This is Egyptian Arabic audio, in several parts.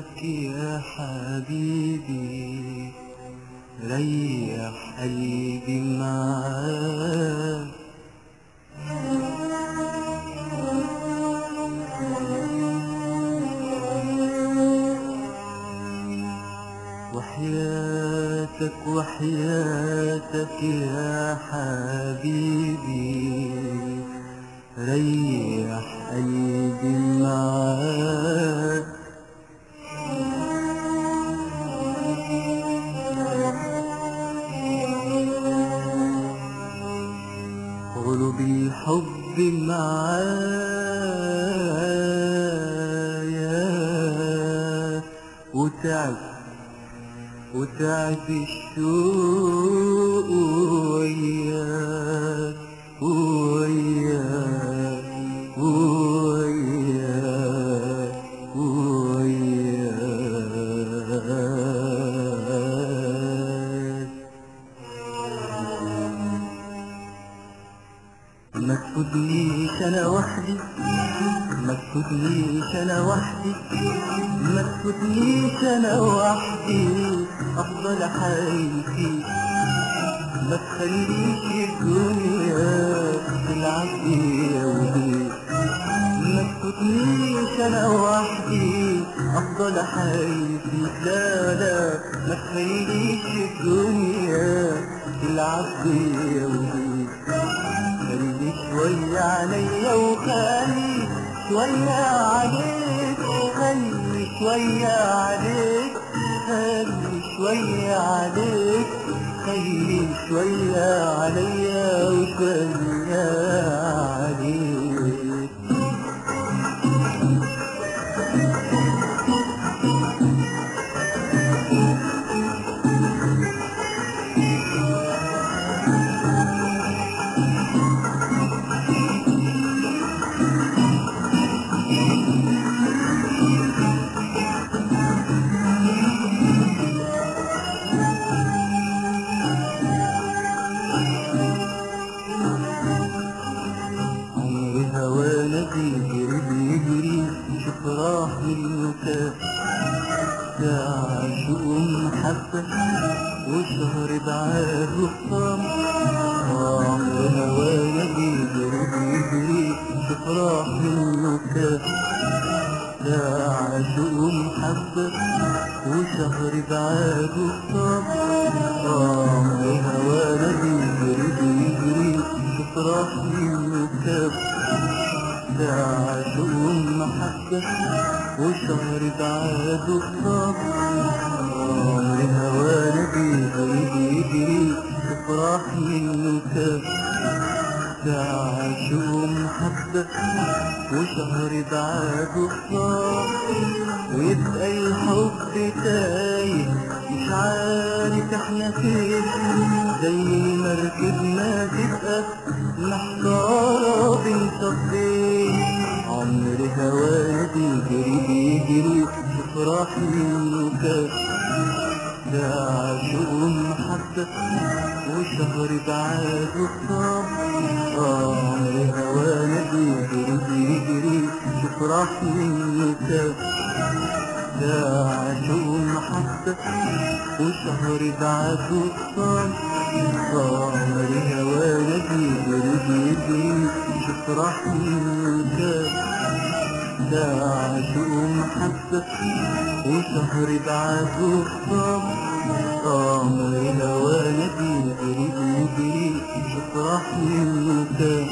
معاك يا حبيبي ريح قلبي معاك وحياتك وحياتك يا حبيبي ريح قلبي معاك قلوب الحب معايا وتعب وتعب الشوق وياك وياك وياك وياك ما تفوتنيش انا وحدي ما تفوتنيش انا وحدي ما تفوتنيش انا وحدي افضل احايل فيك ما تخليش الدنيا تلعب بيا وبيك ما تفوتنيش انا وحدي افضل احايل فيك لا لا ما تخليش الدنيا تلعب بيا وبيك خلي شوية عليا وخلي شوية عليك خلي شوية عليك خلي شوية عليك خلي شوية عليا وشوية عليك عمري هوانا بيجري بيجري شوف راح للمكان ساعة شوق محبة وشهر بعاد وخصام عمري هوانا بيجري بيجري شوف راح للمكان ساعة شوق محبة وشهر بعاد وخصام عمري هوانا بيجري بيجري شوف راح للمكان ساعة شوق محبة وشهر بعاد وخصام عمري هوانا بيجري بيجري شوف راح للمكان ساعة شوق محبة وشهر بعاد وخصام ويبقى الحب تايه مش عارف احنا فين زي المركب ما تبقى محتارة بين صفين عمر هوانا بيجري بيجري شوف راح للمكان ساعة شوق محبة وشهر بعاد وخصام عمر هوانا بيجري بيجري شوف راح للمكان ساعة شوق محبة وشهر بعد وخصام عمر هوانا بيجري بيجري شوف راح للمكان ساعة شوق محبة وشهر بعد وخصام عمر هوانا بيجري بيجري شوف راح للمكان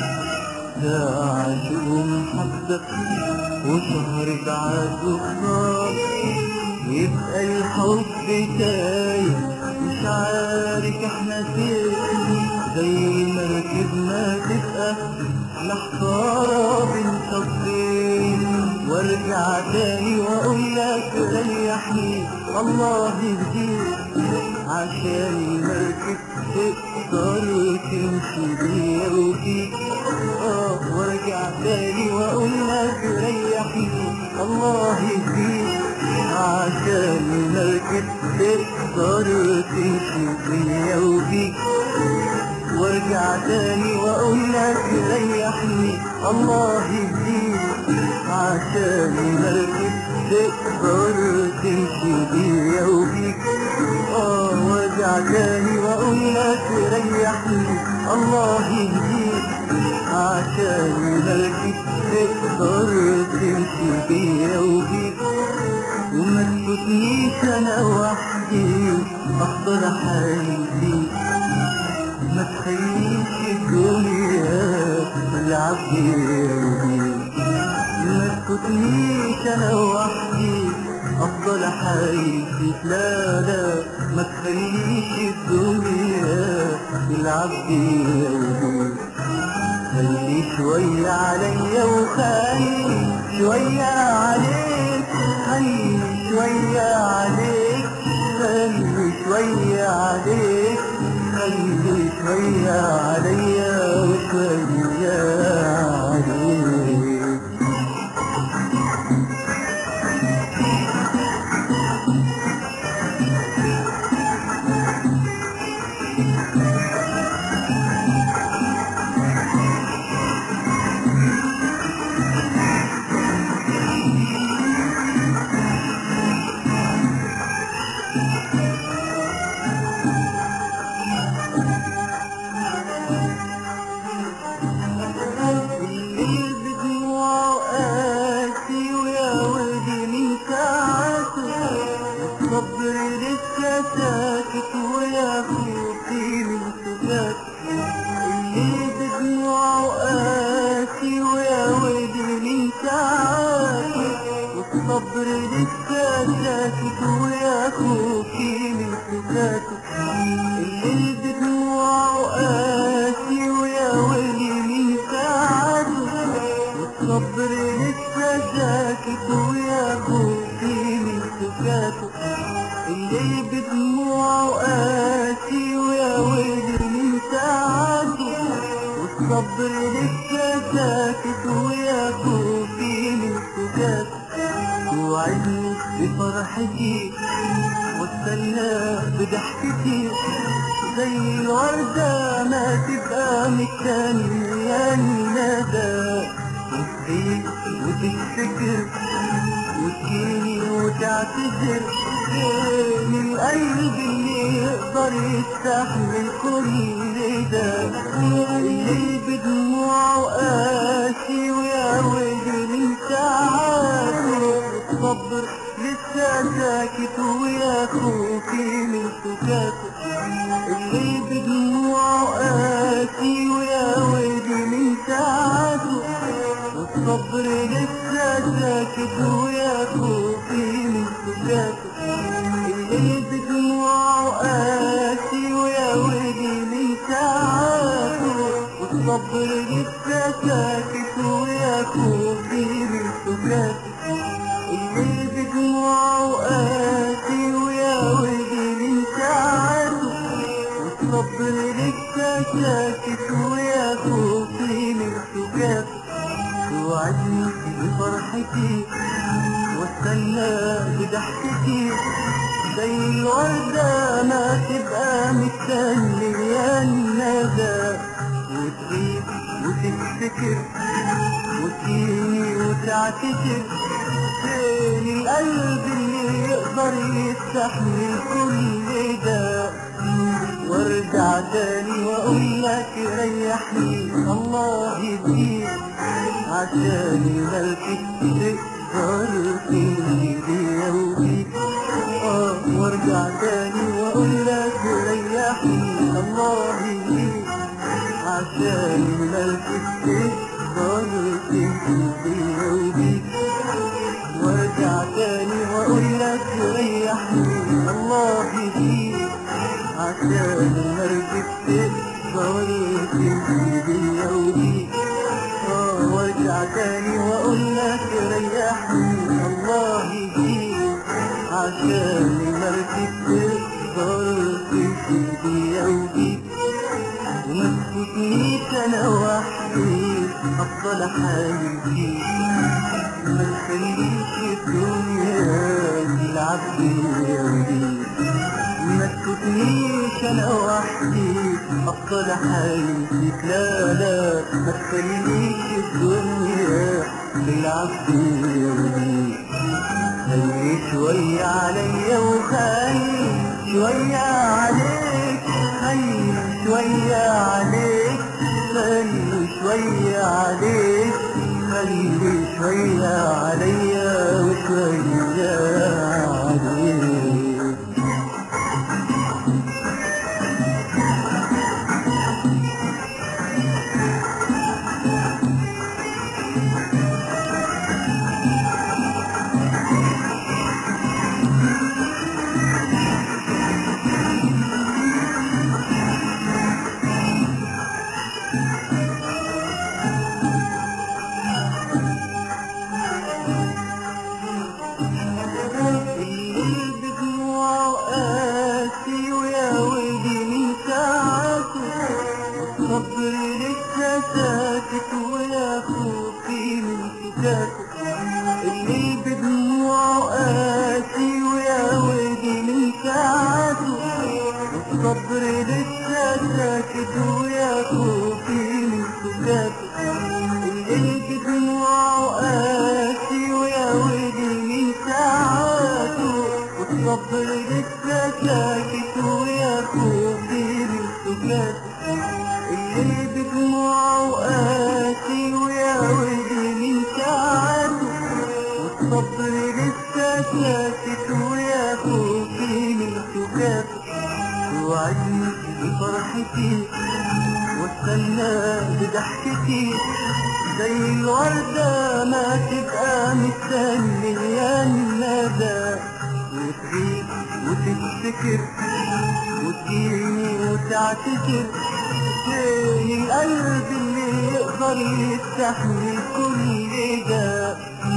ساعة شوق محبة وشهر بعد وخصام يبقى الحب تايه مش عارف احنا فين زي مركب ما تبقى محتارة بين صفين وارجع تاني واقول لك ريحني الله يهديك عشان المركب تقدر تمشي بيا وفيك اه وارجع تاني واقول لك ريحني الله يهديك عشان المركب تقدر تمشي بيا وفيك وارجع تاني واقول لك ريحني الله يهديك عشان المركب تقدر تمشي بيا وبيك اه وارجع تاني واقول لك ريحني الله يهديك عشان ملكك تقدر تمشي بيا وبيك وما تفوتنيش انا وحدي افضل حياتي ما تخليش الدنيا تلعب بيا ما تفوتنيش انا وحدي افضل حياتي لا لا ما تخليش الدنيا تلعب بيا خلي شوية عليا وخلي شوية عليك خلي شوية عليك خلي شوية عليك خلي شوية عليا وشوية عليك الليل بدموعه قاسي ويا ولدي من ساعته والصبر لسه ساكت ويا خوفي من سكاته الليل بدموعه قاسي ويا ولدي من ساعته والصبر لسه ساكت ويا خوفي من سكاته الليل بدموعه قاسي ويا ولي من ساعته والصبر لسه ساكت ويا خوفي من سكاته الليل بدموعه قاسي ويا ويلي من ساعته والصبر لسه ساكت ويا خوفي من سكاته توعدني بفرحتي واستنى بضحكتي زي الوردة ما تبقى مستنية الندى وتغيب وتفتكر وتجيني وتعتذر من القلب اللي يقدر يستحمل كل ده اللي بدموعه قاسي ويا ويلي من ساعاته الصبر لسه ساكت ويا خوفي من سكاته اللي بدموعه قاسي ويا ويلي من ساعاته والصبر لسه ساكت ويا خوفي من سكاته اللي بدموعه قاسي ويا ويلي من ساعاته والصبر لسه ساكت ويا خوفي من سكاته اللي بدموعه قاسي ويا ويلي من ساعاته والصبر لسه ساكت ويا خوفي من سكاته توعدني بفرحتي واستنى بضحكتي زي الوردة ما تبقى مستنية الندى وتغيب وتفتكر وتجيني وتعتذر فين القلب اللي يقدر يستحمل كل ده وارجع تاني واقول لك ريحني الله يهديك عشان ملكك تقدر تمشي بيا وبيك اه وارجع تاني واقول لك ريحني الله يهديك عشان ملكك تقدر تمشي بيا وبيك وارجع تاني واقول لك ريحني الله يهديك عشان مركب تقدر تمشي بيا وبيك اه وارجع تاني واقول لك ريحني الله يهديك عشان مركب تقدر تمشي بيا وبيك وما تفوتنيش انا وحدي افضل حياتي ما تخليش الدنيا تلعب بيا وبيك ما تفوتنيش انا وحدي افضل حياتي لا لا ما تخليش الدنيا تلعب بيا وبيك شوية عليا وخلي شوية عليك خلي شوية عليك خلي شوية عليك خلي شوية عليا وشوية عليك الليل بدموعه قاسي ويا ولدي من ساعته الصبر لسه ساكت ويا خوفي من سكاته الليل بدموعه قاسي ويا ولدي من ساعته الصبر لسه ساكت ويا خوفي من سكاته الليل بدموعه قاسي ويا ولدي من ساعته والصبر لسه ساكت ويا خوفي من سكاته الليل بدموعه قاسي ويا ولدي من ساعته والصبر لسه ساكت ويا خوفي من سكاته توعدني بفرحتي واستنى بضحكتي زي الوردة ما تبقى مستنية الندى وتغيب وتفتكر وتجيني وتعتذر فين القلب اللي يقدر يستحمل كل ده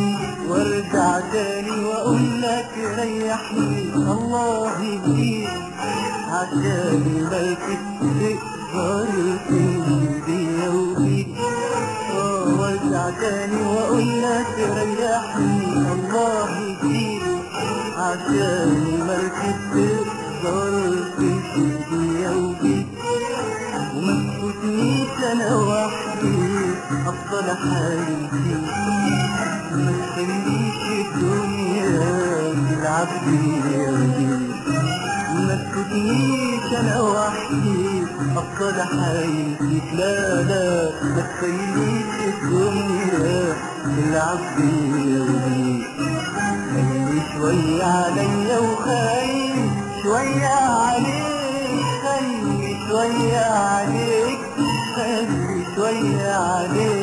وارجع تاني واقول لك ريحني الله يهديك عشان الملك تقدر تهدي وبيك اه وارجع تاني واقول لك ريحني الله يهديك عشان الملك تقدر تهدي وبيك وما تفوتنيش انا وحدي افضل حياتي ما تخليش الدنيا تلعب بيا ما تفوتنيش انا وحدي افضل حياتي لا لا ما تخليش الدنيا تلعب بيا خلي شوية عليا وخايف شوية عليك خلي شوية عليك خلي شوية عليك